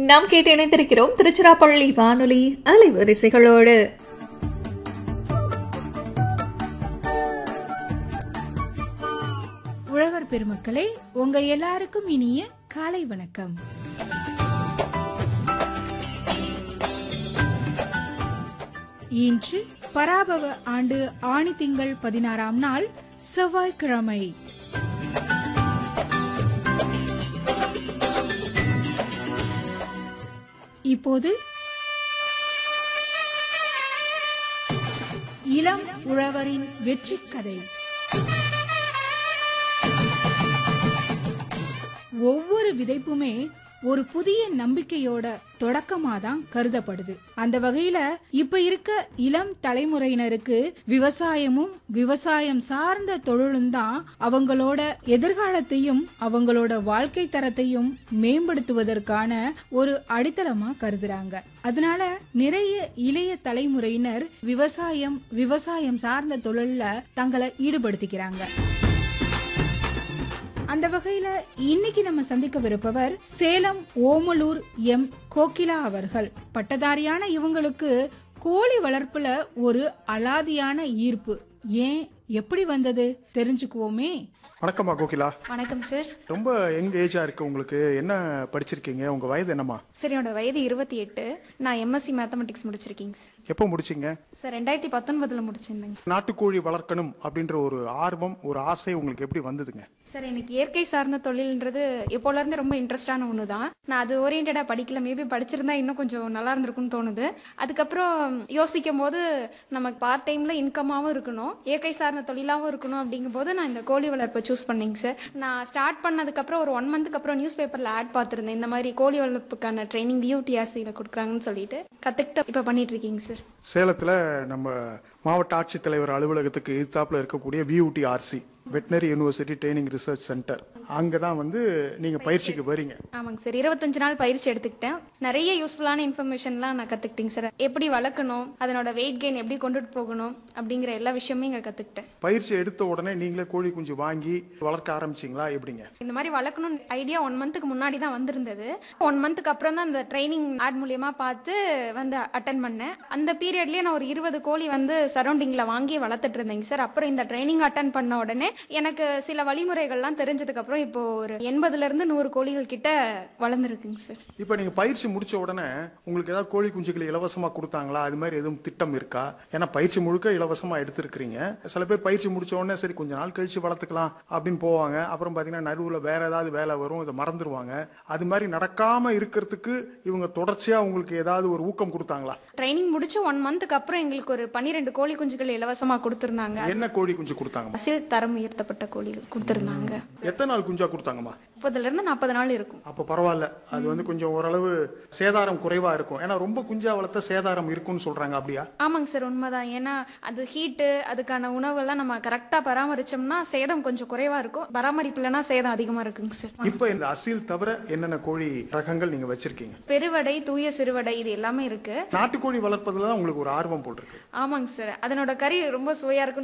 நாம் கேட்டு இணைந்திருக்கிறோம் திருச்சிராப்பள்ளி வானொலி அலைவரிசைகளோடு உழவர் பெருமக்களே உங்க எல்லாருக்கும் இனிய காலை வணக்கம் இன்று பராபவ ஆண்டு ஆணி திங்கள் பதினாறாம் நாள் செவ்வாய்க்கிழமை இப்போது இளம் உழவரின் வெற்றி கதை ஒவ்வொரு விதைப்புமே ஒரு புதிய நம்பிக்கையோட தொடக்கமா தான் கருதப்படுது அந்த வகையில இப்ப இருக்க இளம் தலைமுறையினருக்கு விவசாயமும் விவசாயம் சார்ந்த தொழிலும் தான் அவங்களோட எதிர்காலத்தையும் அவங்களோட வாழ்க்கை தரத்தையும் மேம்படுத்துவதற்கான ஒரு அடித்தளமா கருதுறாங்க அதனால நிறைய இளைய தலைமுறையினர் விவசாயம் விவசாயம் சார்ந்த தொழில்ல தங்களை ஈடுபடுத்திக்கிறாங்க அந்த வகையில இன்னைக்கு நம்ம சந்திக்கவிருப்பவர் சேலம் ஓமலூர் எம் கோகிலா அவர்கள் பட்டதாரியான இவங்களுக்கு கோழி வளர்ப்புல ஒரு அலாதியான ஈர்ப்பு ஏன் எப்படி வந்தது தெரிஞ்சுக்குவோமே வணக்கம்மா கோகிலா வணக்கம் சார் ரொம்ப யங் ஏஜா இருக்கு உங்களுக்கு என்ன படிச்சிருக்கீங்க உங்க வயது என்னம்மா சார் என்னோட வயது இருபத்தி எட்டு நான் எம்எஸ்சி மேத்தமெட்டிக்ஸ் முடிச்சிருக்கீங்க சார் எப்போ முடிச்சீங்க சார் ரெண்டாயிரத்தி பத்தொன்பதுல முடிச்சிருந்தேங்க நாட்டுக்கோழி வளர்க்கணும் அப்படின்ற ஒரு ஆர்வம் ஒரு ஆசை உங்களுக்கு எப்படி வந்ததுங்க சார் எனக்கு இயற்கை சார்ந்த தொழில்ன்றது எப்போல இருந்து ரொம்ப இன்ட்ரெஸ்டான ஒன்று தான் நான் அது ஓரியன்டா படிக்கல மேபி படிச்சிருந்தா இன்னும் கொஞ்சம் நல்லா இருந்திருக்கும்னு தோணுது அதுக்கப்புறம் யோசிக்கும் போது நமக்கு பார்ட் டைம்ல இன்கமாவும் இருக்கணும் இயற்கை சார்ந்த தொழிலாகவும் இருக்கணும் அப்படிங்கும்போது நான் இந்த கோழி வளர்ப்பை சூஸ் பண்ணேங்க சார் நான் ஸ்டார்ட் பண்ணதுக்கப்புறம் ஒரு ஒன் மந்த்துக்கு அப்புறம் நியூஸ் பேப்பரில் ஆட் பார்த்துருந்தேன் இந்த மாதிரி கோழி வளர்ப்புக்கான ட்ரைனிங் யூடிஆர்சியில் கொடுக்குறாங்கன்னு சொல்லிட்டு கற்றுக்கிட்டு இப்போ பண்ணிட்டு இருக்கீங்க சார் சேலத்துல நம்ம மாவட்ட ஆட்சித்தலைவர் அலுவலகத்துக்கு எதிர்த்தாப்புல இருக்கக்கூடிய VUT RC veterinary university training research centre அங்கே தான் வந்து நீங்க பயிற்சிக்கு வரீங்க ஆமாங்க சார் இருபத்தஞ்சு நாள் பயிற்சி எடுத்துக்கிட்டேன் நிறைய யூஸ்ஃபுல்லான இன்ஃபர்மேஷன்லாம் நான் கற்றுக்கிட்டேங்க சார் எப்படி வளர்க்கணும் அதனோட வெயிட் கெயின் எப்படி கொண்டுட்டு போகணும் அப்படிங்கிற எல்லா விஷயமும் இங்கே கற்றுக்கிட்டேன் பயிற்சி எடுத்த உடனே நீங்களே கோழி குஞ்சு வாங்கி வளர்க்க ஆரம்பிச்சிங்களா எப்படிங்க இந்த மாதிரி வளர்க்கணும் ஐடியா ஒன் மந்த்துக்கு முன்னாடி தான் வந்திருந்தது ஒன் மந்த்துக்கு அப்புறம் தான் அந்த ட்ரைனிங் ஆட் மூலியமா பார்த்து வந்து அட்டன் பண்ணேன் அந்த பீரியட்லயே நான் ஒரு இருபது கோழி வந்து சரௌண்டிங்ல வாங்கி வளர்த்துட்டு இருந்தேங்க சார் அப்புறம் இந்த ட்ரைனிங் அட்டன் பண்ண உடனே எனக்கு சில வழிமுறைகள்லாம் தெரிஞ்சதுக்கு அப்புறம் இப்போ ஒரு எண்பதுல இருந்து நூறு கோழிகள் கிட்ட வளர்ந்துருக்குங்க சார் இப்போ நீங்க பயிற்சி முடிச்ச உடனே உங்களுக்கு ஏதாவது கோழி குஞ்சுகளை இலவசமா கொடுத்தாங்களா அது மாதிரி எதுவும் திட்டம் இருக்கா ஏன்னா பயிற்சி முழுக்க இலவசமா எடுத்திருக்கிறீங்க சில பேர் பயிற்சி முடிச்ச உடனே சரி கொஞ்ச நாள் கழிச்சு வளர்த்துக்கலாம் அப்படின்னு போவாங்க அப்புறம் பாத்தீங்கன்னா நடுவுல வேற ஏதாவது வேலை வரும் இதை மறந்துடுவாங்க அது மாதிரி நடக்காம இருக்கிறதுக்கு இவங்க தொடர்ச்சியா உங்களுக்கு ஏதாவது ஒரு ஊக்கம் கொடுத்தாங்களா ட்ரைனிங் முடிச்சு ஒன் மந்த்துக்கு அப்புறம் எங்களுக்கு ஒரு பன்னிரெண்டு கோழி குஞ்சுகள் இலவசமா கொடுத்திருந்தாங்க என்ன கோழி குஞ்சு கொடுத்தாங்கம்மா அசில் தரம் உயர்த்தப்பட்ட கோழிகள் கொடுத்திருந்தாங்க எத்தனை நாள் குஞ்சா கொடுத்தாங்கம்மா முப்பதுல இருந்து நாற்பது நாள் இருக்கும் அப்போ பரவாயில்ல அது வந்து கொஞ்சம் ஓரளவு சேதாரம் குறைவா இருக்கும் ஏன்னா ரொம்ப குஞ்சா வளர்த்த சேதாரம் இருக்கும்னு சொல்றாங்க அப்படியா ஆமாங்க சார் உண்மைதான் ஏன்னா அது ஹீட்டு அதுக்கான உணவெல்லாம் நம்ம கரெக்டாக பராமரிச்சோம்னா சேதம் கொஞ்சம் குறைவா இருக்கும் பராமரிப்பு இல்லைன்னா சேதம் அதிகமா இருக்குங்க சார் இப்போ இந்த அசீல் தவிர என்னென்ன கோழி ரகங்கள் நீங்க வச்சிருக்கீங்க பெருவடை தூய சிறுவடை இது எல்லாமே இருக்கு நாட்டுக்கோழி வளர்ப்பதுல தான் உங்களுக்கு ஒரு ஆர்வம் போல் இருக்கு ஆமாங்க சார் அதனோட கறி ரொம்ப சுவையா இருக்குன்னு